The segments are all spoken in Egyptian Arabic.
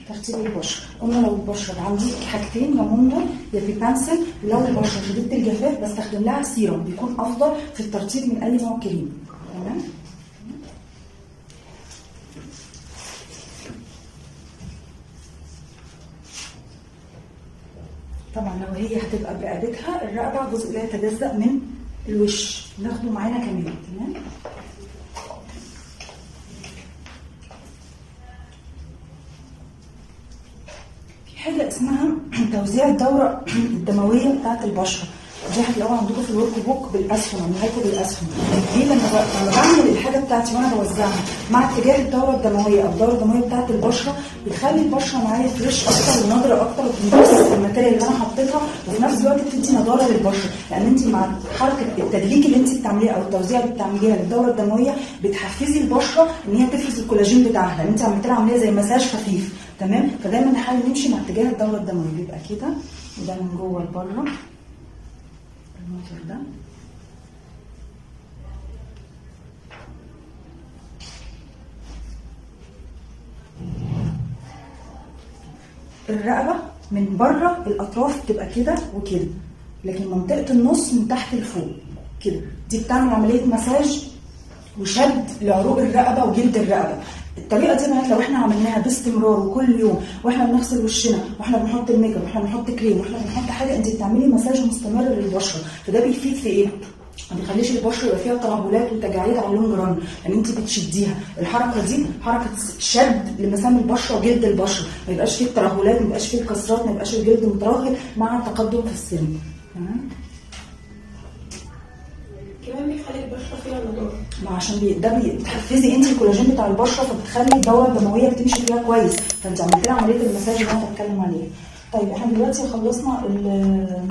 ترتيب البشره قلنا لو البشره عندي حاجتين يا منظر يا بيبانسل لو البشره شديده الجفاف بستخدم لها سيرم بيكون افضل في الترطيب من اي نوع كريم تمام طبعا لو هي هتبقى برقبتها الرقبه جزء لا يتجزا من الوش ناخده معانا كمان تمام في حاجه اسمها توزيع الدوره الدمويه بتاعه البشره دي هتلاقوها عندكم في الورك بوك بالاسهم عاملها لكم بالاسهم دي لما ب- لما بعمل الحاجه بتاعتي وانا بوزعها مع اتجاه الدوره الدمويه او الدوره الدمويه بتاعه البشره بتخلي البشره معايا فريش اكتر ونضره اكتر وبتمتص الماتيريال اللي انا حطيتها وفي نفس الوقت بتدي نضاره للبشره لان انت مع حركه التدليك اللي انت بتعمليه او التوزيع اللي بتعمليها للدوره الدمويه بتحفزي البشره ان هي تفرز الكولاجين بتاعها لان انت عملت لها عمليه زي مساج خفيف تمام فدايما نحاول نمشي مع اتجاه الدوره الدمويه بيبقى كده وده من جوه لبره المنظر ده الرقبه من بره الاطراف بتبقى كده وكده لكن منطقه النص من تحت لفوق كده دي بتعمل عمليه مساج وشد لعروق الرقبه وجلد الرقبه الطريقه دي بنات لو احنا عملناها باستمرار وكل يوم واحنا بنغسل وشنا واحنا بنحط الميك اب واحنا بنحط كريم واحنا بنحط حاجه انت بتعملي مساج مستمر للبشره فده بيفيد في ايه؟ ما بيخليش البشره يبقى فيها ترهلات وتجاعيد على اللونج ران لان انت بتشديها الحركه دي حركه شد لمسام البشره وجلد البشره ما يبقاش فيه ترهلات ما يبقاش فيه كسرات ما يبقاش الجلد مترهل مع التقدم في السن تمام كمان بيخلي البشره فيها نضاره ما عشان بي... ده بي- بتحفزي انت الكولاجين بتاع البشره فبتخلي الدوره الدمويه بتمشي فيها كويس فانت عملت لها عمليه المساج اللي انا بتكلم عليها طيب احنا دلوقتي خلصنا ال-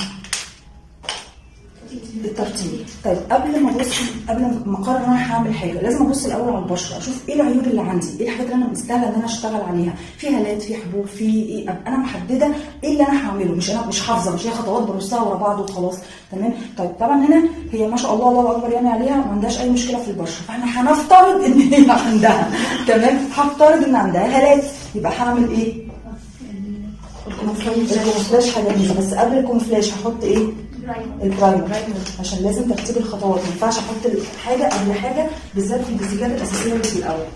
الترتيب طيب قبل ما ابص قبل ما اقرر ان انا هعمل حاجه لازم ابص الاول على البشره اشوف ايه العيوب اللي عندي ايه الحاجات اللي انا مستاهله ان انا اشتغل عليها في هالات في حبوب في ايه ابقى انا محدده ايه اللي انا هعمله مش انا مش حافظه مش هي خطوات برصها ورا بعض وخلاص تمام طيب طبعا هنا هي ما شاء الله الله اكبر يعني عليها ما عندهاش اي مشكله في البشره فاحنا هنفترض ان هي عندها تمام هفترض ان عندها هالات يبقى هعمل ايه الكونفلاش هجهزه بس قبل الكونفلاش هحط ايه البرايمر عشان لازم ترتيب الخطوات ما ينفعش احط حاجه قبل حاجه بالذات في البيزيكات الاساسيه اللي في الاول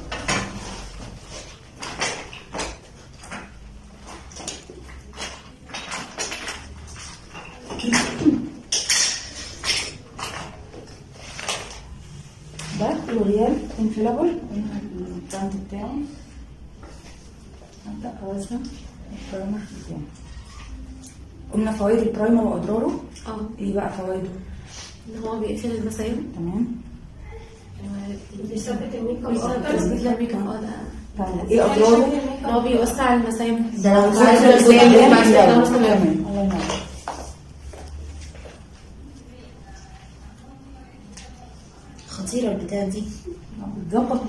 ده لوريال انفيلابل البراند بتاعه هبدا اوزع البرايمر بتاعه قلنا فوائد البرايمر واضراره اه ايه بقى فوائده ان هو بيقفل المسام تمام بيثبت الميك اب بيثبت اكتر الميك الميك اب. اب اه ده طيب ايه اضراره ان هو بيوسع المسام ده لو بعد الاستخدام- بعد الاستخدام مستمر. تمام الله ينور خطيرة البتاعة دي بتظبط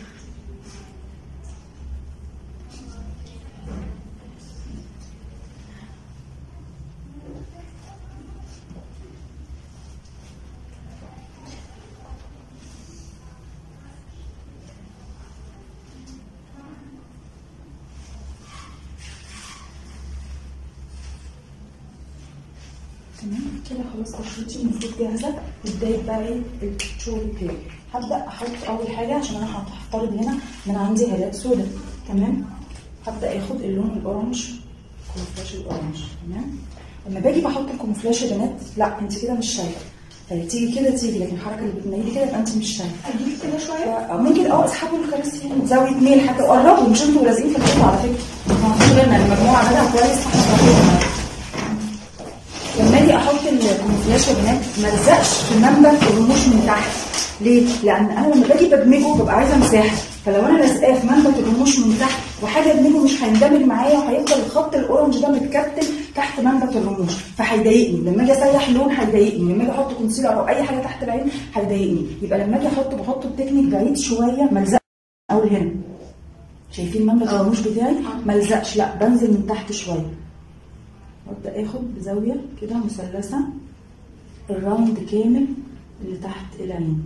تمام كده خلاص بشرتي المفروض جاهزه لبدايه بقى ايه الشغل بتاعي هبدا احط اول حاجه عشان انا هفترض هنا ان انا عندي هالات سوداء تمام هبدا اخد اللون الاورنج كومفلاش الاورنج تمام لما باجي بحط الكومفلاش يا بنات لا انت كده مش شايفه طيب تيجي كده تيجي لكن الحركه اللي بتميلي كده يبقى انت مش شايفه اجيب كده شويه ف- ممكن اه اسحبوا الكراسي يعني زاويه ميل حتى قربوا مش انتوا لازقين في الحيطه على فكره ما فيش بالنا المجموعه عددها كويس فاحنا قربنا. لما اجي احط الكونفلاش يا بنات ما الزقش في منبت الرموش من تحت ليه؟ لان انا لما باجي بدمجه ببقى عايزه مساحه فلو انا لازقاه في منبت الرموش من تحت وحاجه ادمجه مش هيندمج معايا وهيفضل الخط الاورنج ده متكتل تحت منبت الرموش فهيضايقني لما اجي اسيح لون هيضايقني لما اجي احط كونسيلر او اي حاجه تحت العين هيضايقني يبقى لما اجي احطه بحطه بتكنيك بعيد شويه ما الزقش اول هنا شايفين منبت الرموش بتاعي ما الزقش لا بنزل من تحت شويه وابدا اخد بزاويه كده مثلثه الراوند كامل اللي تحت العين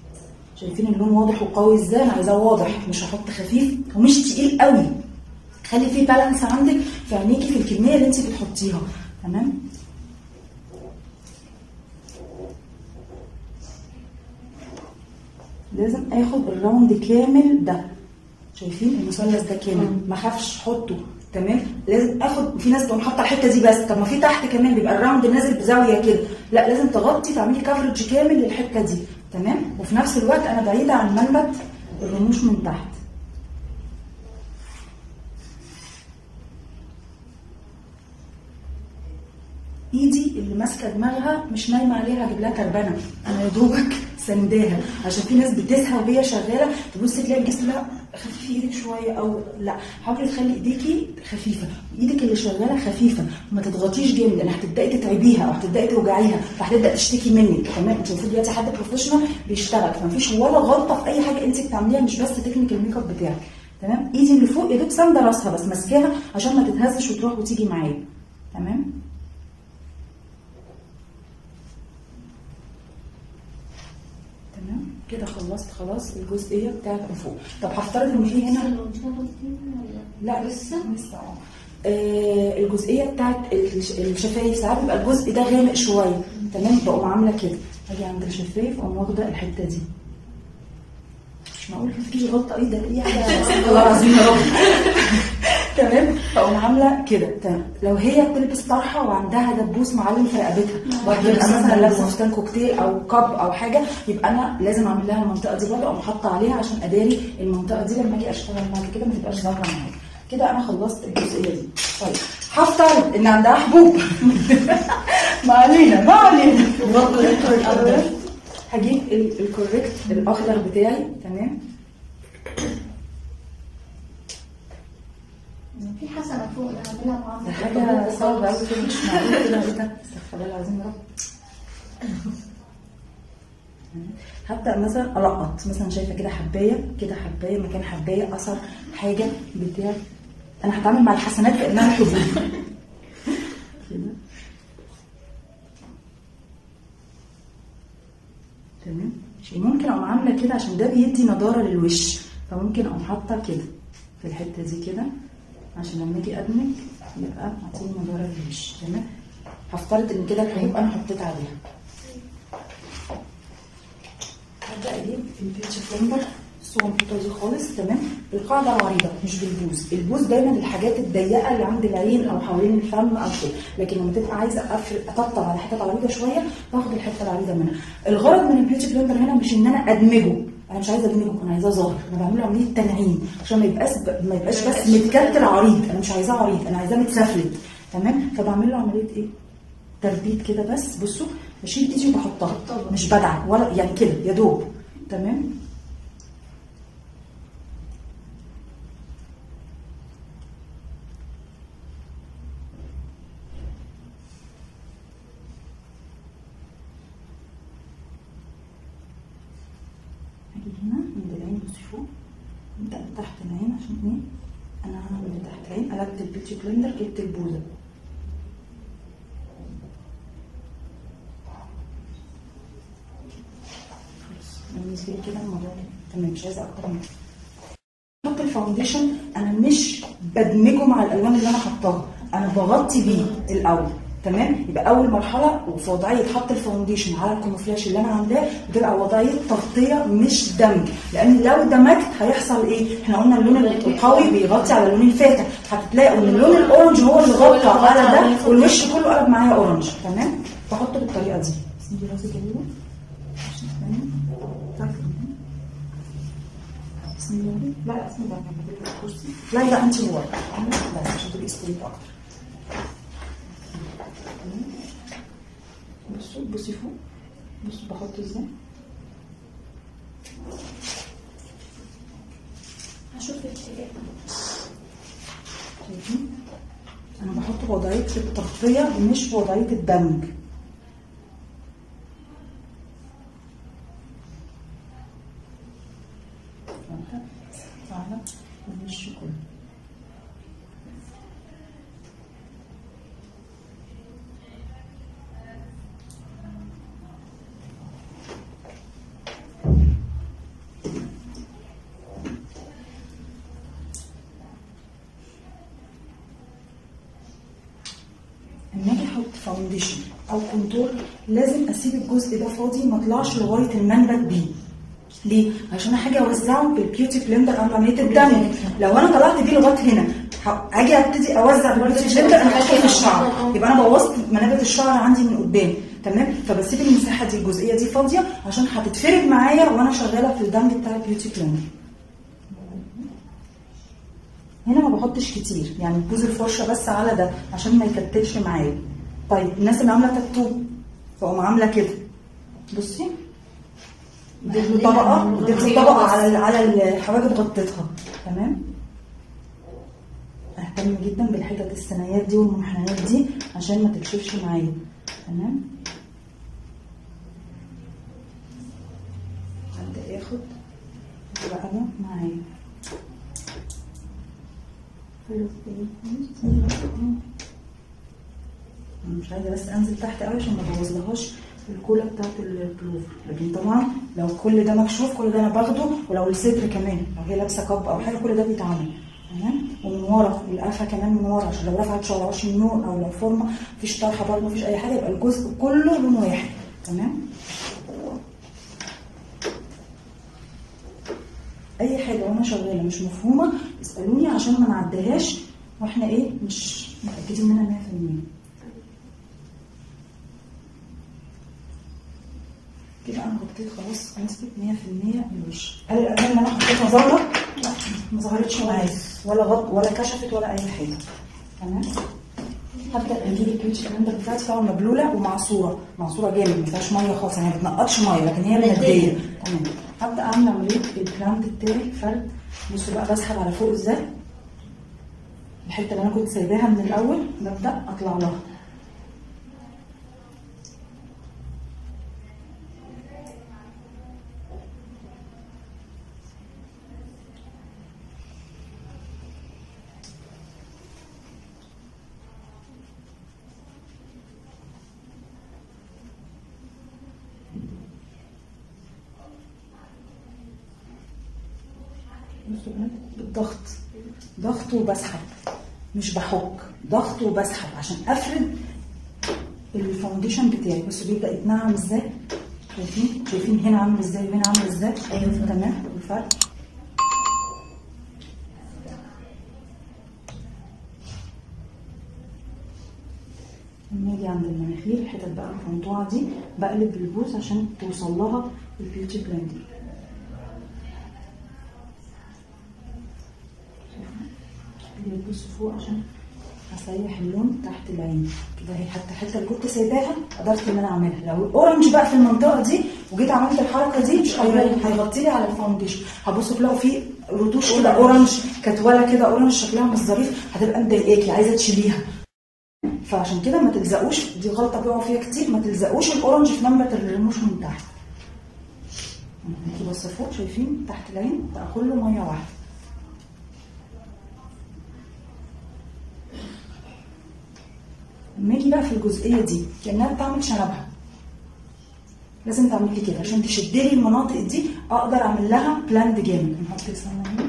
شايفين اللون واضح وقوي ازاي انا عايزاه واضح مش هحط خفيف ومش تقيل قوي خلي في بالانس عندك في عينيكي في الكميه اللي انت بتحطيها تمام لازم اخد الراوند كامل ده شايفين المثلث ده كامل ما اخافش احطه تمام لازم اخد في ناس تقوم حاطه الحته دي بس طب ما في تحت كمان بيبقى الراوند نازل بزاويه كده لا لازم تغطي تعملي كفرج كامل للحته دي تمام وفي نفس الوقت انا بعيده عن منبت الرموش من تحت ايدي اللي ماسكه دماغها مش نايمه عليها هجيب لها تربنه انا يا دوبك سنداها عشان في ناس بتسهى وهي شغاله تبص تلاقي الجسم لا خفيفي ايدك شويه او لا حاولي تخلي ايديكي خفيفه ايدك اللي شغاله خفيفه ما تضغطيش جامد لان هتبداي تتعبيها او هتبداي توجعيها فهتبدا تشتكي منك تمام انت المفروض دلوقتي حد بروفيشنال بيشتغل فمفيش ولا غلطه في اي حاجه انت بتعمليها مش بس تكنيك الميك اب بتاعك تمام ايدي اللي فوق يا دوب سانده راسها بس ماسكاها عشان ما تتهزش وتروح وتيجي معايا تمام تمام كده خلصت خلاص الجزئيه بتاعت من فوق طب هفترض ان في هنا لا لسه لسه اه آه، الجزئيه بتاعت الش- الشفايف ساعات بيبقى الجزء ده غامق شويه تمام بقوم عامله كده اجي عند الشفايف اقوم واخده الحته دي مش معقول مفيش غلطه ايه ده ايه حاجه استغفر الله العظيم يا رب تمام فاقوم عامله كده تمام لو هي بتلبس طرحه وعندها دبوس معلم في رقبتها برضه يبقى مثلا لابسه فستان كوكتيل او كاب او حاجه يبقى انا لازم اعمل لها المنطقه دي برضه اقوم حاطه عليها عشان اداري المنطقه دي لما اجي اشتغل بعد كده ما تبقاش ظاهره معايا كده انا خلصت الجزئيه دي طيب هفترض ان عندها حبوب ما علينا ما علينا والكوريكتور الأخضر. هجيب ال- الكوريكت الاخضر بتاعي تمام في حسنة فوق ده عاملها ده معاها حاجة صعبة أوي كده مش معقول كده ايه ده استغفر الله العظيم يا رب هبدأ مثلا ألقط مثلا شايفة كده حباية كده حباية مكان حباية أثر حاجة بتاع أنا هتعامل مع الحسنات كأنها حبوب كده تمام ماشي. ممكن اقوم عامله كده عشان ده بيدي نضاره للوش فممكن اقوم حاطه كده في الحته دي كده عشان لما اجي ادمج يبقى اعطيني نضاره للوش تمام هفترض ان كده الحبوب انا حطيت عليها هبدا اجيب البيتش فلندر الصغنطوطه دي خالص تمام القاعده العريضه مش بالبوز البوز دايما الحاجات الضيقه اللي عند العين او حوالين الفم او كده لكن لما تبقى عايزه اقفل اطبطب على حتت عريضه شويه باخد الحته العريضه منها الغرض من البيوتي بلندر هنا مش ان انا ادمجه انا مش عايزه ادمجه انا عايزاه ظاهر انا بعمل له عمليه تنعيم عشان ما يبقاش ما يبقاش بس متكتل عريض انا مش عايزاه عريض انا عايزاه متسفلت تمام فبعمل له عمليه ايه تربيت كده بس بصوا بشيل ايدي وبحطها مش بدعك ولا يعني كده يا دوب تمام هاجي هنا عند العين بصي فوق نبدأ من تحت العين عشان ايه انا هعمل من تحت العين قلبت البيوتي بلندر جبت البوزه خلاص بالنسبه لي كده الموضوع تمام مش عايزه اكتر من كده حط الفاونديشن انا مش بدمجه مع الالوان اللي انا حطاها انا بغطي بيه الاول تمام يبقى اول مرحله وفي وضعيه حط الفاونديشن على الكاموفلاج اللي انا عاملاه بتبقى وضعيه تغطيه مش دمج لان لو دمجت هيحصل ايه احنا قلنا اللون القوي بيغطي على اللون الفاتح هتلاقوا ان اللون الاورنج هو اللي غطى على ده والوش كله قلب معايا اورنج تمام بحطه بالطريقه دي بس دي راسي جميله عشان تبان. طيب. بسم الله لا لا بسم الله أنا هجيب لك الكرسي لا لا انت ورا بس عشان تبقي ستريت اكتر بصوا بصي فوق بصوا بحط ازاي هشوف الاتجاه شايفين انا بحط في وضعيه التغطيه مش في وضعيه الدمج فهمت؟ على الوش كله احط فاونديشن او كونتور لازم اسيب الجزء ده فاضي ما اطلعش لغايه المنبت بيه ليه؟ عشان حاجه اوزعه بالبيوتي بلندر قبل عمليه الدم لو انا طلعت بيه لغايه هنا ه- اجي ابتدي اوزع بالبيوتي بلندر انا هدخل في الشعر يبقى انا بوظت منابت الشعر عندي من قدام تمام فبسيب المساحه دي الجزئيه دي فاضيه عشان هتتفرد معايا وانا شغاله في الدم بتاع البيوتي بلندر هنا ما بحطش كتير يعني بوز الفرشه بس على ده عشان ما يكتلش معايا طيب الناس اللي عامله تاتو فاقوم عامله كده بصي اديت طبقه اديت طبقه على ال- على الحواجب غطيتها تمام اهتم جدا بالحتت الثنايات دي والمنحنيات دي عشان ما تكشفش معايا تمام ابدا اخد بقى ده معايا أنا مش عايزه بس انزل تحت قوي عشان ما ابوظلهاش الكولا بتاعت البلوفر لكن طبعا لو كل ده مكشوف كل ده انا باخده ولو الصدر كمان لو هي لابسه كب او حاجه كل ده بيتعمل تمام ومن ورا القفا كمان من ورا عشان لو رفعت شعر عشان نور او لو فورمه مفيش طرحه برضه مفيش اي حاجه يبقى الجزء كله لون واحد تمام اي حاجه وانا شغاله مش مفهومه اسالوني عشان ما نعديهاش واحنا ايه مش متاكدين منها 100% كده انا غطيت خلاص نسبه 100% الوش هل الالوان اللي انا حطيتها ظاهره؟ لا ما ظهرتش معايا ولا غط ولا كشفت ولا اي حاجه تمام هبدا اجيب البيوتش بلندر بتاعتي طبعا مبلوله ومعصوره معصوره جامد ما فيهاش ميه خالص يعني ما بتنقطش ميه لكن هي ماديه تمام هبدا اعمل عمليه البلانت بتاعي فرد بصوا بقى بسحب على فوق ازاي الحته اللي انا كنت سايباها من الاول ببدا اطلع لها بصوا بقى، بالضغط ضغط وبسحب مش بحك ضغط وبسحب عشان افرد الفاونديشن بتاعي بصوا بيبدا يتنعم ازاي شايفين شايفين هنا عامل ازاي وهنا عامل ازاي أيوة. تمام الفرق لما اجي عند المناخير الحتت بقى المقطوعه دي بقلب بالبوز عشان توصل لها البيوتي بلندر بيبص فوق عشان هسيح اللون تحت العين كده هي حتى الحته اللي كنت سايباها قدرت ان انا اعملها لو الاورنج بقى في المنطقه دي وجيت عملت الحركه دي مش هيبقى- هيغطي لي على الفاونديشن هبصوا تلاقوا في رتوش كده اورنج كتوله كده اورنج شكلها مش ظريف هتبقى مضايقاكي عايزه تشيليها فعشان كده ما تلزقوش دي غلطه بيقعوا فيها كتير ما تلزقوش الاورنج في منبت الرموش من تحت انتوا بصوا فوق شايفين تحت العين بقى كله ميه واحده لما اجي بقى في الجزئيه دي كانها بتعمل شنبها لازم تعمل لي كده عشان تشد لي المناطق دي اقدر اعمل لها بلاند جامد نحط سنه هنا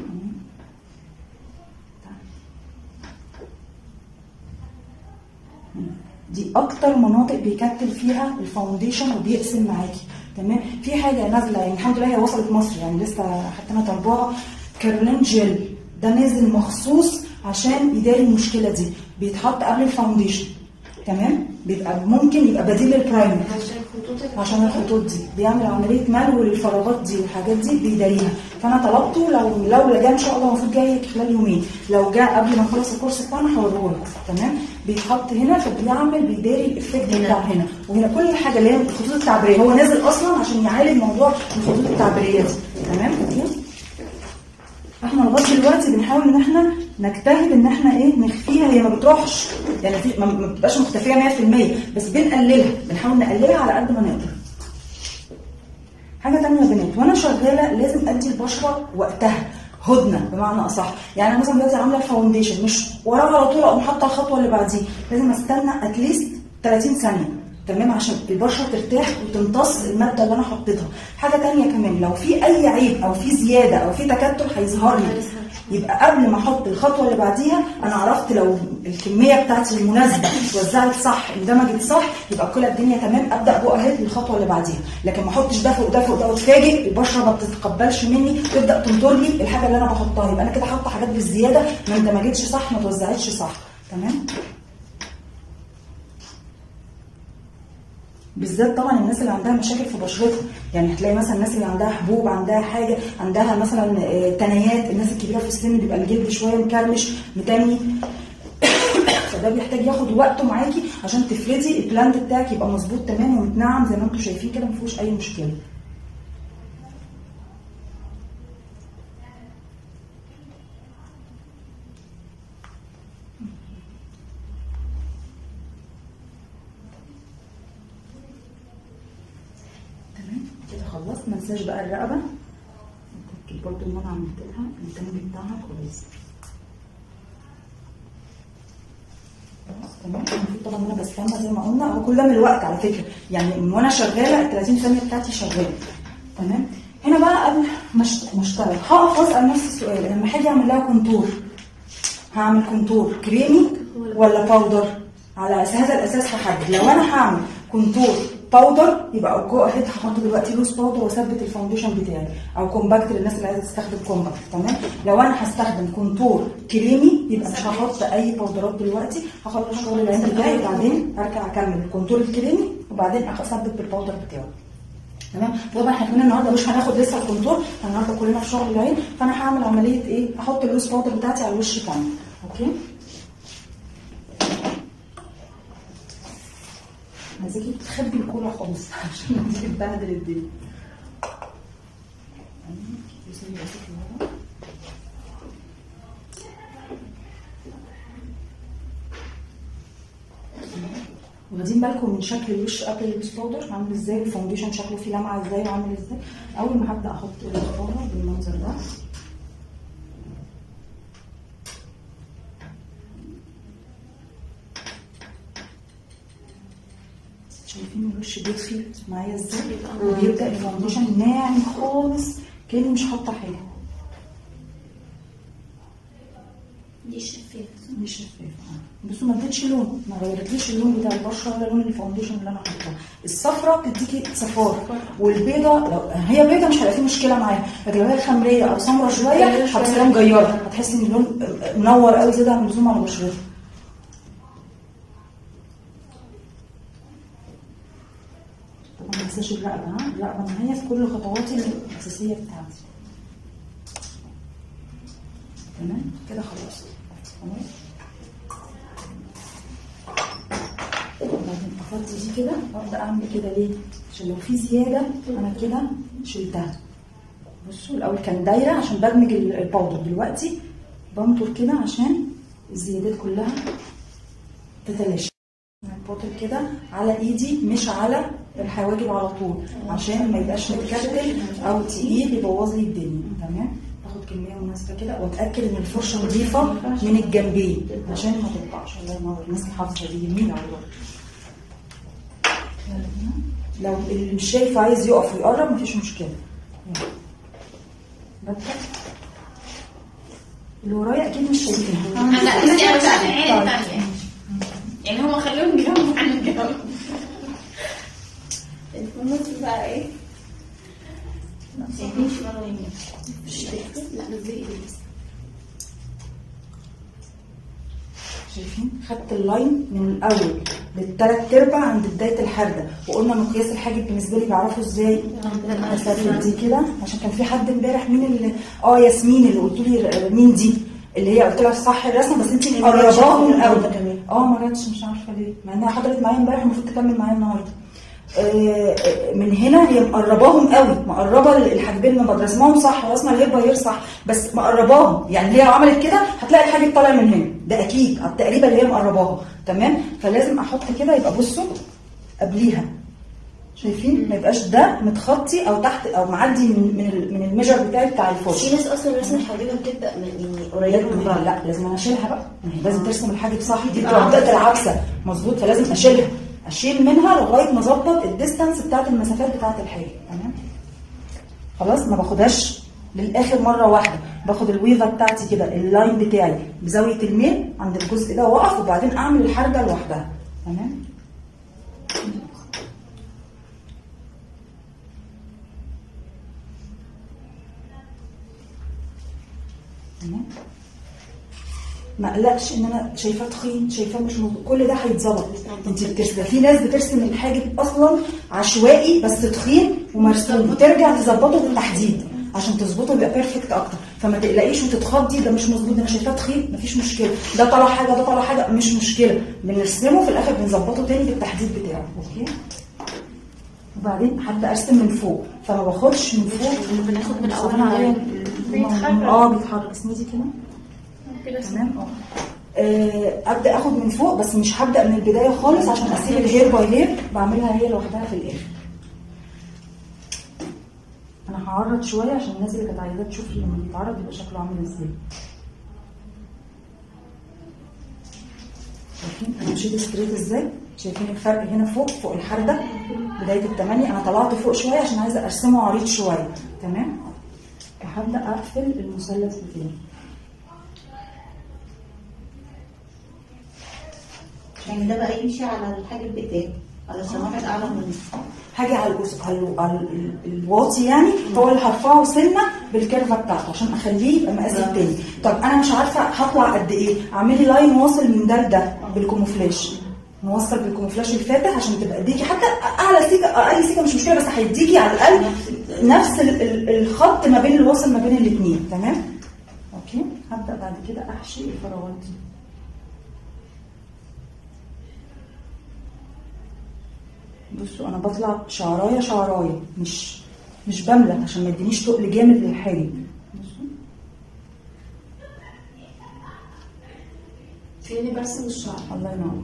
دي اكتر مناطق بيكتل فيها الفاونديشن وبيقسم معاكي تمام في حاجه نازله يعني الحمد لله هي وصلت مصر يعني لسه حتى انا طالباها كارلين جيل ده نازل مخصوص عشان يداري المشكله دي بيتحط قبل الفاونديشن تمام بيبقى ممكن يبقى بديل للبرايمر عشان خطوط عشان الخطوط دي بيعمل عمليه ملو للفراغات دي والحاجات دي بيداريها فانا طلبته لو لو جه ان شاء الله المفروض جاي خلال يومين لو جه قبل ما نخلص الكورس بتاعنا هوريه لك تمام بيتحط هنا فبيعمل بيداري الايفكت بتاع هنا وهنا كل حاجه اللي هي الخطوط التعبيريه هو نازل اصلا عشان يعالج موضوع الخطوط التعبيريه دي تمام احنا لغايه دلوقتي بنحاول ان احنا نجتهد ان احنا ايه نخفيها هي ما بتروحش يعني في ما ما بتبقاش مختفيه 100% بس بنقللها بنحاول نقللها على قد ما نقدر حاجه تانية يا بنات وانا شغاله لازم ادي البشره وقتها هدنه بمعنى اصح يعني انا مثلا دلوقتي عامله الفاونديشن مش وراها على طول اقوم حاطه الخطوه اللي بعديه لازم استنى اتليست 30 ثانيه تمام عشان البشره ترتاح وتمتص الماده اللي انا حطيتها حاجه تانية كمان لو في اي عيب او في زياده او في تكتل هيظهر لي يبقى قبل ما احط الخطوه اللي بعديها انا عرفت لو الكميه بتاعتي المناسبه اتوزعت صح اندمجت صح يبقى كل الدنيا تمام ابدا جو اهيد للخطوه اللي بعديها لكن ما احطش ده فوق ده فوق ده واتفاجئ البشره ما بتتقبلش مني تبدا تنطر لي الحاجه اللي انا بحطها يبقى انا كده حاطه حاجات بالزياده ما اندمجتش صح ما اتوزعتش صح تمام بالذات طبعا الناس اللي عندها مشاكل في بشرتها يعني هتلاقي مثلا الناس اللي عندها حبوب عندها حاجه عندها مثلا آه، تنايات الناس الكبيره في السن بيبقى الجلد شويه مكرمش متني فده بيحتاج ياخد وقته معاكي عشان تفردي البلاند بتاعك يبقى مظبوط تمام ومتنعم زي ما انتم شايفين كده ما فيهوش اي مشكله تمام كده خلصت ما انساش بقى الرقبه اتاكد برضو ان انا عملت لها الدمج بتاعها كويس خلاص تمام المفروض طبعا انا بستنى زي ما قلنا هو كل ده من الوقت على فكره يعني من وانا شغاله ال 30 ثانيه بتاعتي شغاله تمام هنا بقى قبل ما أشت- ما اشتغل هقف اسال نفسي السؤال لما هاجي اعمل لها كونتور هعمل كونتور كريمي ولا باودر على أس- هذا الاساس هحدد لو انا هعمل كونتور باودر يبقى جو اهيد هحط دلوقتي لوز باودر واثبت الفاونديشن بتاعي او كومباكت للناس اللي عايزه تستخدم كومباكت تمام لو انا هستخدم كونتور كريمي يبقى مش هحط اي باودرات دلوقتي هخلص شغل العين بتاعي وبعدين ارجع اكمل الكونتور الكريمي وبعدين اثبت بالباودر بتاعي تمام طبعا احنا كمان النهارده مش هناخد لسه الكونتور احنا النهارده كلنا في شغل العين فانا هعمل عمليه ايه احط اللوز باودر بتاعتي على الوش كامل اوكي عايزاكي تخبي الكوره خالص عشان دي بتبهدل الدنيا بصي بقى كده. واخدين بالكم من شكل الوش قبل البيس باودر عامل ازاي الفاونديشن شكله فيه لمعه ازاي وعامل ازاي اول ما هبدا احط الباودر بالمنظر ده شايفين الوش بيطفي معايا ازاي وبيبدا الفاونديشن ناعم خالص كاني مش حاطه حاجه دي شفافة مش شفافه آه. بصوا ما ادتش لون ما غيرتليش اللون بتاع البشره ولا لون الفاونديشن اللي انا حاطاه الصفرة بتديكي صفار والبيضه لو هي بيضه مش هيبقى في مشكله معاها لكن لو هي خمريه او سمرة شويه هتلاقيها مجيره هتحسي ان اللون منور قوي زياده عن اللزوم على بشرتها طبعا ما تنساش الرقبه ها الرقبه معايا في كل خطواتي الاساسيه بتاعتي تمام كده خلاص تمام وبعدين افضي دي كده وابدا اعمل كده ليه عشان لو في زياده انا كده شلتها بصوا الاول كان دايره عشان بدمج ال- الباودر دلوقتي بنطر كده عشان الزيادات كلها تتلاشى الباودر كده على ايدي مش على الحواجب على طول عشان ما يبقاش متكتل او تقيل يبوظ لي الدنيا تمام اخد كميه مناسبه كده واتاكد ان الفرشه نظيفه من الجنبين عشان ما تقطعش الله ينور الناس الحافظه دي جميله على الورق لو اللي مش شايف عايز يقف ويقرب مفيش مشكله يلا. ببدأ اللي ورايا اكيد مش شايفينها انا بس انا مش عارفة طيب. العين الثانية يعني هم خلوهم جنب عن الجنب النص بقى ايه؟ يمين شمال ويمين مش لا مش زي دي بس شايفين خدت اللاين من الاول للثلاث ارباع عند بدايه الحرده وقلنا مقياس الحاجب بالنسبه لي بعرفه ازاي بثبت دي كده عشان كان في حد امبارح مين اللي اه ياسمين اللي قلت لي مين دي اللي هي قلت لها صح الرسمه بس انت مقرباهم قوي اه ما جاتش مش عارفه ليه مع انها حضرت معايا امبارح المفروض تكمل معايا النهارده آه، آه، من هنا هي مقرباهم قوي مقربه الحاجبين من بعض رسمهم صح ورسمه الهيب باير صح بس مقرباهم يعني هي لو عملت كده هتلاقي الحاجب طالع من هنا ده اكيد تقريبا اللي هي مقرباها تمام فلازم احط كده يبقى بصوا قبليها شايفين ما يبقاش ده متخطي او تحت او معدي من من ال- من الميجر بتاعي بتاع الفرشه في ناس اصلا رسم الحواجب بتبقى من- يعني قريبه من بعض لا لازم انا اشيلها بقى ما هي لازم ترسم الحاجب صح دي بتبقى منطقه العكسه مظبوط فلازم اشيلها اشيل منها لغايه ما اظبط الديستانس بتاعت المسافات بتاعت الحاجب تمام خلاص ما باخدهاش للاخر مره واحده باخد الويفه بتاعتي كده اللاين بتاعي بزاويه الميل عند الجزء ده واقف وبعدين اعمل الحرجه لوحدها تمام تمام ما اقلقش ان انا شايفاه تخين شايفاه مش مظبوط كل ده هيتظبط انت بترسم في ناس بترسم الحاجب اصلا عشوائي بس تخين ومرسوم ترجع تظبطه بالتحديد عشان تظبطه يبقى بيرفكت اكتر فما تقلقيش وتتخضي ده مش مظبوط ده انا شايفاه تخين مفيش مشكله ده طلع حاجه ده طلع حاجه مش مشكله بنرسمه في الاخر بنظبطه تاني بالتحديد بتاعه اوكي وبعدين هبدا ارسم من فوق فما باخدش من فوق بناخد من صراحة أولها عليا بيتحرك. اه بيتحرك اسندي كده كده تمام اه آه، ابدا اخد من فوق بس مش هبدا من البدايه خالص عشان اسيب الهير باي هير بعملها هي لوحدها في الاخر انا هعرض شويه عشان الناس اللي كانت عايزاه تشوف لما بيتعرض يبقى شكله عامل ازاي شايفين انا مشيت ستريت ازاي شايفين الفرق هنا فوق فوق الحرده بدايه التمانية انا طلعت فوق شويه عشان عايزه ارسمه عريض شويه تمام وهبدا اقفل المثلث بتاعي يعني ده بقى يمشي على الحاجب بتاعي علشان واحد اعلى مني هاجي على الجزء على, ال- على ال- الواطي يعني هو اللي هرفعه سنه بالكيرفه بتاعته عشان اخليه يبقى مقاس آه. التاني طب انا مش عارفه هطلع قد ايه اعملي لاين واصل من ده لده بالكوموفلاش نوصل بالكوموفلاش الفاتح عشان تبقى اديكي حتى اعلى سيكه اقل سيكه مش مشكله بس هيديكي على الاقل نفس ال- ال- الخط ما بين الواصل ما بين الاثنين تمام اوكي هبدا بعد كده احشي الفراغات دي بصوا انا بطلع شعرايه شعرايه مش مش بملى عشان ما يدينيش تقل جامد للحاجب بصوا كأني برسم الشعر الله ينور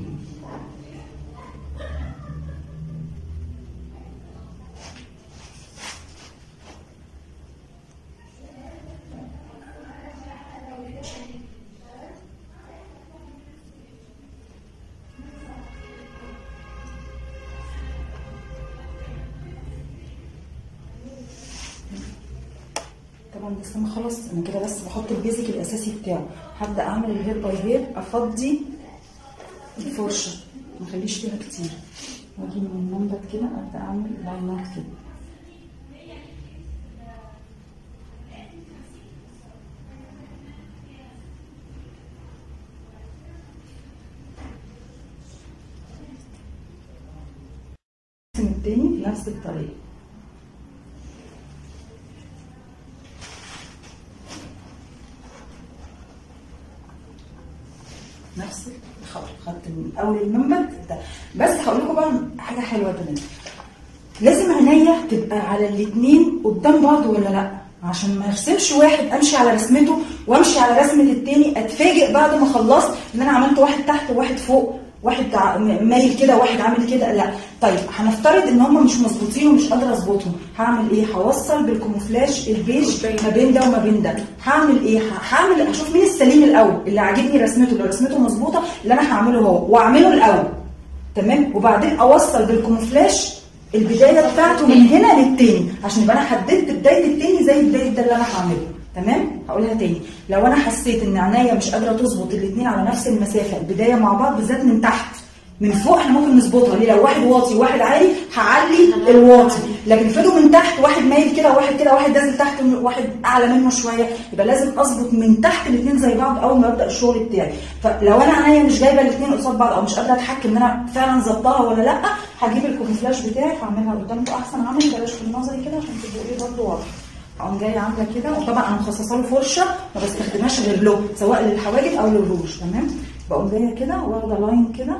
طبعا بس انا خلاص انا كده بس بحط البيزك الاساسي بتاعه هبدا اعمل الهير باي هير افضي الفرشه ما اخليش فيها كتير واجي من المنبت كده ابدا اعمل لاينات كده الرسم التاني بنفس الطريقه نفس الخط خط من اول المنبت ده بس هقول لكم بقى حاجه حلوه يا بنات لازم عينيا تبقى على الاثنين قدام بعض ولا لا عشان ما ارسمش واحد امشي على رسمته وامشي على رسمه التاني اتفاجئ بعد ما خلصت ان انا عملت واحد تحت وواحد فوق واحد ع- مايل كده واحد عامل كده لا طيب هنفترض ان هم مش مظبوطين ومش قادره اظبطهم هعمل ايه هوصل بالكوموفلاش البيج ما بين ده وما بين ده هعمل ايه ه- هعمل اشوف مين السليم الاول اللي عاجبني رسمته لو رسمته مظبوطه اللي انا هعمله هو واعمله الاول تمام وبعدين اوصل بالكوموفلاش البدايه بتاعته من هنا للتاني عشان يبقى انا حددت بدايه التاني زي بدايه ده اللي انا هعمله تمام هقولها تاني لو انا حسيت ان عينيا مش قادره تظبط الاثنين على نفس المسافه البدايه مع بعض بالذات من تحت من فوق احنا ممكن نظبطها ليه لو واحد واطي وواحد عالي هعلي الواطي لكن افرضوا من تحت واحد مايل كده وواحد كده واحد نازل تحت وواحد اعلى منه شويه يبقى لازم اظبط من تحت الاثنين زي بعض اول ما ابدا الشغل بتاعي فلو انا عينيا مش جايبه الاثنين قصاد بعض او مش قادره اتحكم ان انا فعلا ظبطها ولا لا هجيب الكومفلاش بتاعي هعملها قدامكم احسن عمل بلاش في النظري كده عشان تبقوا ايه برضه واضحه اقوم جايه عامله كده وطبعا انا مخصصه له فرشه ما بستخدمهاش غير له سواء للحواجب او للروج تمام بقوم جايه كده واخده لاين كده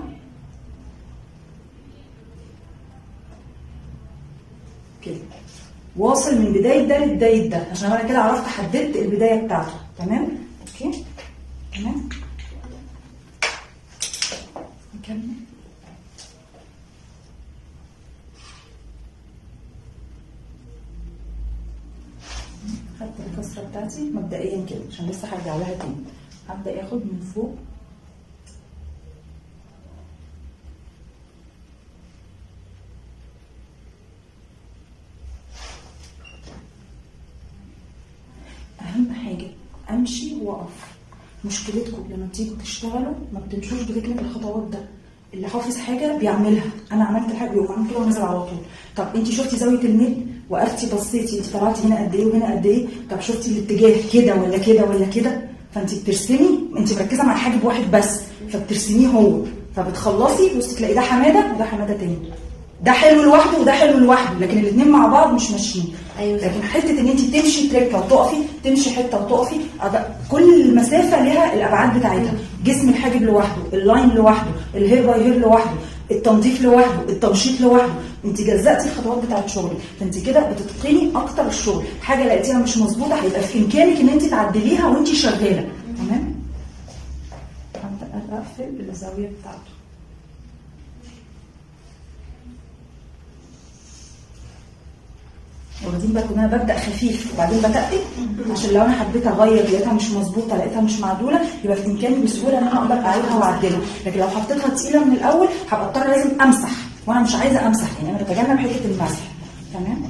كده واصل من بدايه ده لبدايه ده عشان انا كده عرفت حددت البدايه بتاعته تمام اوكي تمام نكمل خدت الكسره بتاعتي مبدئيا كده عشان لسه هرجع لها تاني هبدا اخد من فوق امشي واقف مشكلتكم لما تيجوا تشتغلوا ما بتمشوش بتكلم الخطوات ده اللي حافظ حاجه بيعملها انا عملت الحاجه بيقوم عامل كده ونزل على طول طب انت شفتي زاويه الميل وقفتي بصيتي انت طلعتي هنا قد ايه وهنا قد ايه طب شفتي الاتجاه كده ولا كده ولا كده فانت بترسمي انت مركزه مع حاجب واحد بس فبترسميه هو فبتخلصي بصي تلاقي ده حماده وده حماده تاني ده حلو لوحده وده حلو لوحده لكن الاثنين مع بعض مش ماشيين أيوة. لكن حته ان انت تمشي تركه وتقفي تمشي حته وتقفي أد- كل المسافه لها الابعاد بتاعتها جسم الحاجب لوحده اللاين لوحده الهير باي هير لوحده التنظيف لوحده التمشيط لوحده انت جزأتي الخطوات بتاعت شغلك فانت كده بتتقني اكتر الشغل حاجه لقيتيها مش مظبوطه هيبقى في امكانك ان انت تعدليها وانت شغاله تمام هبدا اقفل الزاويه بتاعته واخدين بالكم ان انا ببدا خفيف وبعدين بتقل عشان لو انا حبيت اغير لقيتها مش مظبوطه لقيتها مش معدوله يبقى في امكاني بسهوله ان انا اقدر اعيدها واعدلها لكن لو حطيتها تقيله من الاول هبقى اضطر لازم امسح وانا مش عايزه امسح يعني انا بتجنب حته المسح تمام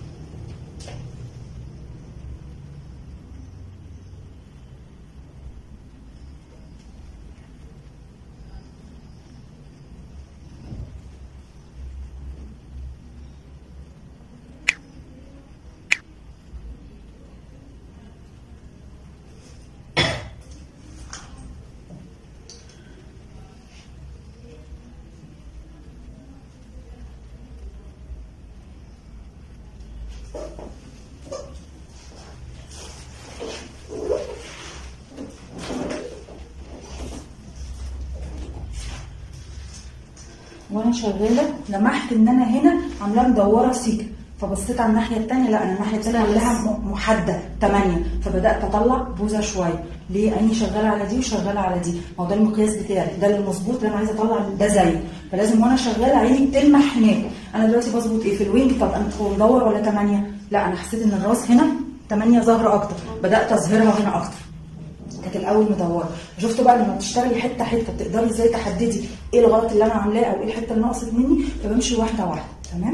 وانا شغاله لمحت ان انا هنا عاملاها مدوره سيكه فبصيت على الناحيه الثانيه لا انا الناحيه الثانيه عاملاها م- محدده 8 فبدات اطلع بوزه شويه ليه اني شغاله على دي وشغاله على دي ما هو ده المقياس بتاعي ده اللي المظبوط اللي انا عايزه اطلع ده زيه فلازم وانا شغاله عيني بتلمح هناك انا دلوقتي بظبط ايه في الوينج طب انا هو مدور ولا 8 لا انا حسيت ان الراس هنا 8 ظاهره اكتر بدات اظهرها هنا اكتر كانت الاول مدوره شفتوا بقى لما بتشتغلي حته حته بتقدري ازاي تحددي ايه الغلط اللي انا عاملاه او ايه الحته اللي ناقصت مني فبمشي واحده واحده تمام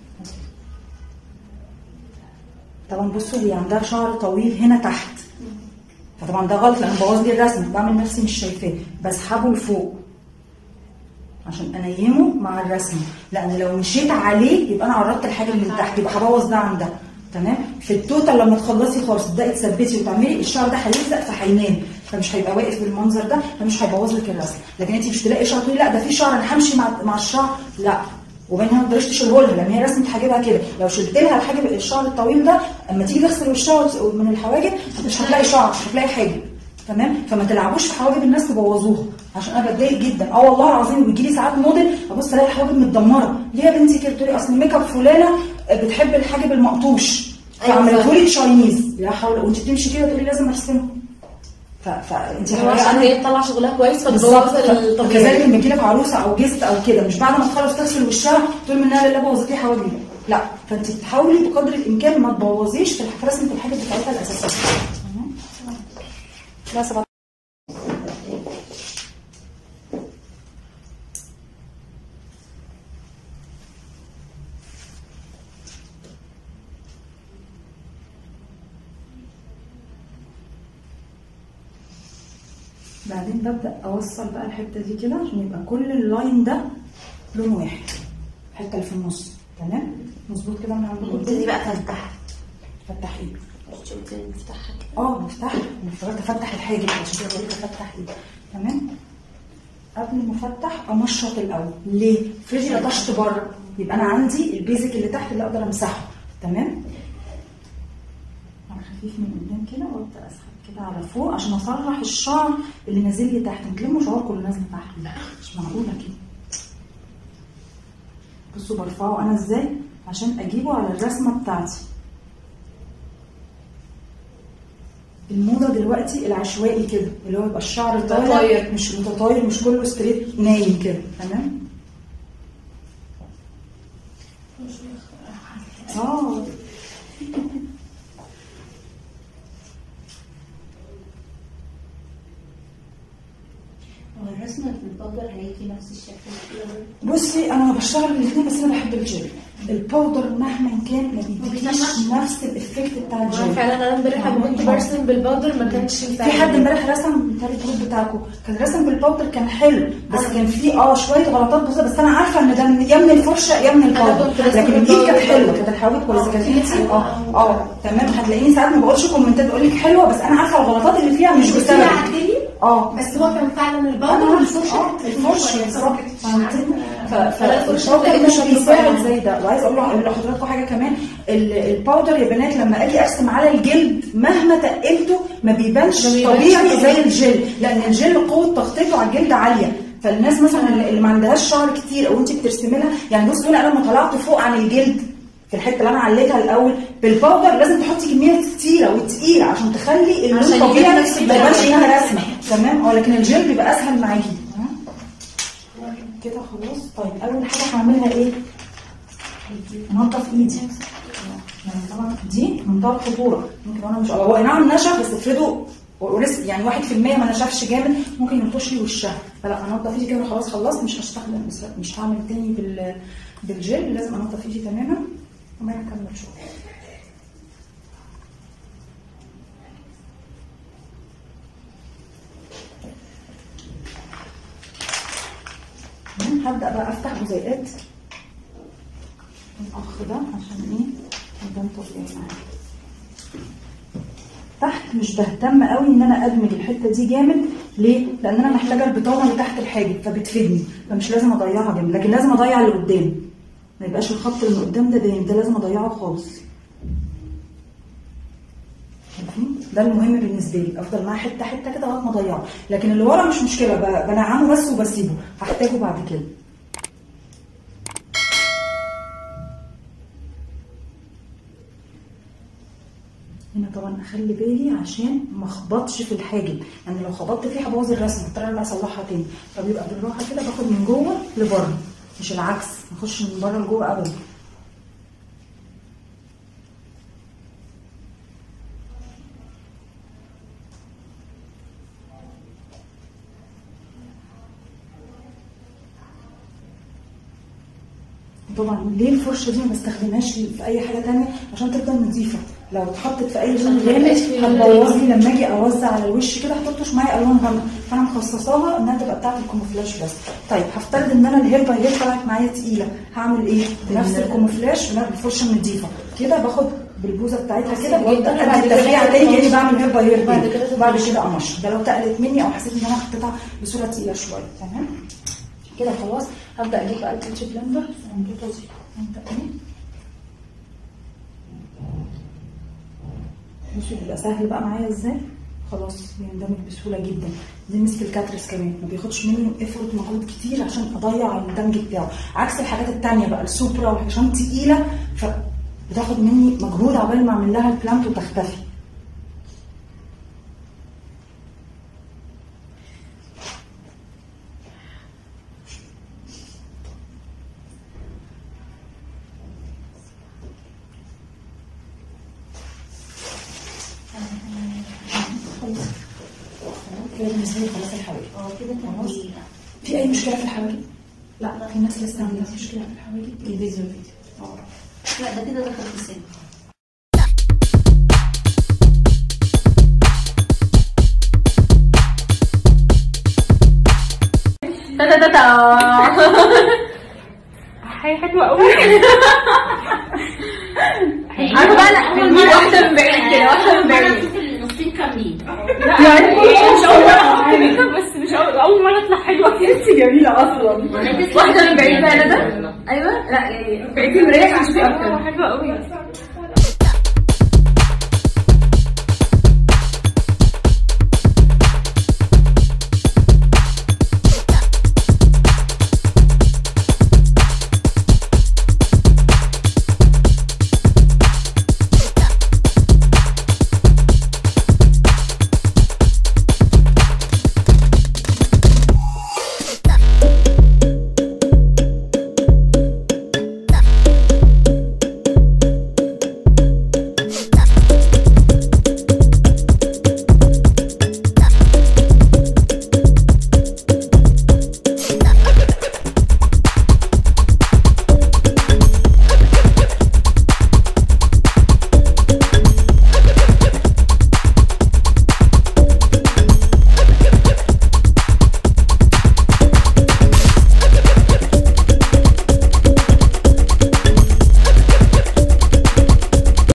طبعا بصوا هي عندها شعر طويل هنا تحت فطبعا ده غلط لان بوظ لي الرسم بعمل نفسي مش شايفاه بسحبه لفوق عشان انيمه مع الرسم لان لو مشيت عليه يبقى انا عرضت الحاجه اللي من تحت يبقى هبوظ ده عن ده تمام في التوتال لما تخلصي خالص تبداي تثبتي وتعملي الشعر ده هيلزق فهينام فمش هيبقى واقف بالمنظر ده فمش هيبوظ لك الرسم لكن انت مش تلاقي شعر تقولي لا ده في شعر انا همشي مع مع الشعر لا وبينها ما تقدريش تشيله لها لان هي رسمه حاجبها كده لو شلت لها الحاجب الشعر الطويل ده اما تيجي تغسل وشها وت- من الحواجب مش هتلاقي شعر مش هتلاقي حاجب تمام فما تلعبوش في حواجب الناس تبوظوها عشان انا بتضايق جدا اه والله العظيم بيجي لي ساعات موديل ابص الاقي الحواجب متدمره ليه يا بنتي كده تقولي اصل ميك اب فلانه بتحب الحاجب المقطوش أيوة فعملته لك تشاينيز لا حول وانت بتمشي كده تقولي لازم ارسمه ف... فانت هو عشان هي تطلع شغلها كويس فبتبوظ بالظبط الطبيعي كذلك لما يجي لك عروسه او جست او كده مش بعد ما تخلص تغسل وشها تقول منها لله بوظت لي حواجبي لا فانت تحاولي بقدر الامكان ما تبوظيش في الح- في رسمه الحاجب بتاعتها الاساسيه تمام؟ لا سبعة بعدين ببدأ أوصل بقى الحتة دي كده عشان يبقى كل اللاين ده لون واحد الحتة اللي في النص تمام مظبوط كده من عندكم نبتدي بقى تفتح فتح ايه شفت نفتحها كده اه مفتاح المفتاح افتح الحاجب عشان كده بقول لك افتح ايه تمام قبل ما افتح امشط الاول ليه افرضي لطشت بره يبقى انا عندي البيزك اللي تحت اللي اقدر امسحه تمام على خفيف من قدام كده وابدا اسحب كده على فوق عشان اصلح الشعر اللي نازل لي تحت تلموا شعوركم اللي نازل تحت لا مش معقوله كده بصوا برفعه انا ازاي عشان اجيبه على الرسمه بتاعتي الموضه دلوقتي العشوائي كده اللي هو يبقى الشعر طالع متطاير. مش متطاير مش كله ستريت نايم كده تمام اه هو الرسمة في البودر هيجي نفس الشكل كده بصي انا بشتغل الاثنين بس انا بحب الجل الباودر مهما كان ما بيديكيش نفس الافكت بتاع انا الجل فعلا انا امبارح لما كنت برسم بالباودر ما كانش في حد امبارح رسم بتاع الجروب بتاعكم كان رسم بالباودر كان حلو بس كان في اه شويه غلطات بسيطه بس انا عارفه ان ده من- يا من الفرشه يا من الباودر كنت راسمة لكن الايد بالباودر. كانت حلوه كانت الحواجب كويسه كان في ايد اه اه تمام هتلاقيني ساعات ما بقولش كومنتات بقول لك حلوه بس انا عارفه الغلطات اللي فيها مش بسبب عدلي اه بس هو كان فعلا الباودر اه والفرشه الفرشه بالظبط فهمتني؟ ف- فالفرشة فالباودر لقيتها مش خفيفة بيساعد يعني. زي ده وعايز اقول اقول لحضراتكم حاجه كمان ال- الباودر يا بنات لما اجي ارسم على الجلد مهما تقلته ما بيبانش ما بيبانش طبيعي طبيعي. زي الجل لان الجل قوه تغطيته على الجلد عاليه فالناس مثلا اللي اللي ما عندهاش شعر كتير او انت بترسمي لها يعني بص هنا انا لما طلعت فوق عن الجلد في الحته اللي انا عليتها الاول بالباودر لازم تحطي كميه كتيره وتقيله عشان تخلي اللون عشان يبان طبيعي نفس ما يبانش ان الباودر. انا رسمه تمام اه لكن الجل بيبقى اسهل معاكي تمام؟ كده خلاص طيب اول حاجه هعملها ايه انضف ايدي يعني طبعا دي منتهى الخطوره ممكن وانا مش هو أي نعم نشف بس افرضوا ورس يعني 1% ما نشفش جامد ممكن ينطش لي وشها فلا انضف ايدي كده خلاص خلصت مش هستخدم مش- مش هعمل تاني بال بالجل لازم انضف ايدي تماما وما اكمل شغل تمام، هبدا بقى افتح جزيئات الاخ ده عشان ايه يبان طبيعي معايا تحت مش بهتم قوي ان انا ادمج الحته دي جامد ليه؟ لان انا محتاجه البطانه اللي تحت الحاجب فبتفيدني فمش لازم اضيعها جامد لكن لازم اضيع اللي قدام ما يبقاش الخط اللي قدام ده باين ده لازم اضيعه خالص شايفين؟ ده المهم بالنسبه لي افضل معاه حته حته كده لغايه ما اضيعه لكن اللي ورا مش مشكله ب- بنعمه بس وبسيبه هحتاجه بعد كده هنا طبعا اخلي بالي عشان ما اخبطش في الحاجب يعني لو خبطت فيه هبوظ الرسمه اضطر انا اصلحها تاني فبيبقى بالراحه كده باخد من جوه لبره مش العكس ما اخش من بره لجوه ابدا طبعا ليه الفرشه دي ما بستخدمهاش في اي حاجه تانية عشان تفضل نظيفه لو اتحطت في اي لون عشان ما غامق يبقاش فيه لون هتبوظ لي لما اجي اوزع على الوش كده هتلطش معايا الوان غامقه فانا مخصصاها انها تبقى بتاعه الكوموفلاج بس طيب هفترض ان انا الهير باي هير طلعت معايا تقيله هعمل ايه نفس الكوموفلاج بالفرشه النظيفه كده باخد بالبوزه بتاعتها كده وابدا جدا. ادي التفريعه تاني كاني بعمل هير باي هير بعد تاني. كده بعد كده امشي ده لو تقلت مني او حسيت ان انا حطيتها بصوره تقيله شويه تمام كده خلاص هبدا اجيب بقى البيتش بلندر وانضفه زي انت ايه بصوا بيبقى سهل بقى معايا ازاي خلاص بيندمج بسهوله جدا دي مثل الكاترس كمان ما بياخدش مني افرط مجهود كتير عشان اضيع الدمج بتاعه عكس الحاجات التانية بقى السوبرا وعشان تقيله فبتاخد مني مجهود عقبال ما اعمل لها البلانت وتختفي خلاص تمام كده بالنسبه لي خلاص الحواجب اه كده خلاص. كان في اي مشكله في الحواجب؟ لا في ناس لسه عندها مشكله في الحواجب الفيديو اه لا ده كده دخل في السن تا تا تا تا حاجة حلوة قوي عارفة بقى انا اول مرة واحدة من بعيد كده واحدة من بعيد النصين كاملين يعني مش اول مرة ميك اب بس مش اول اول مرة اطلع حلوة انت جميلة اصلا واحدة من بعيد بقى ندى ايوه لا يعني بعيد المراية عشان تشوفي اكتر حلوة قوي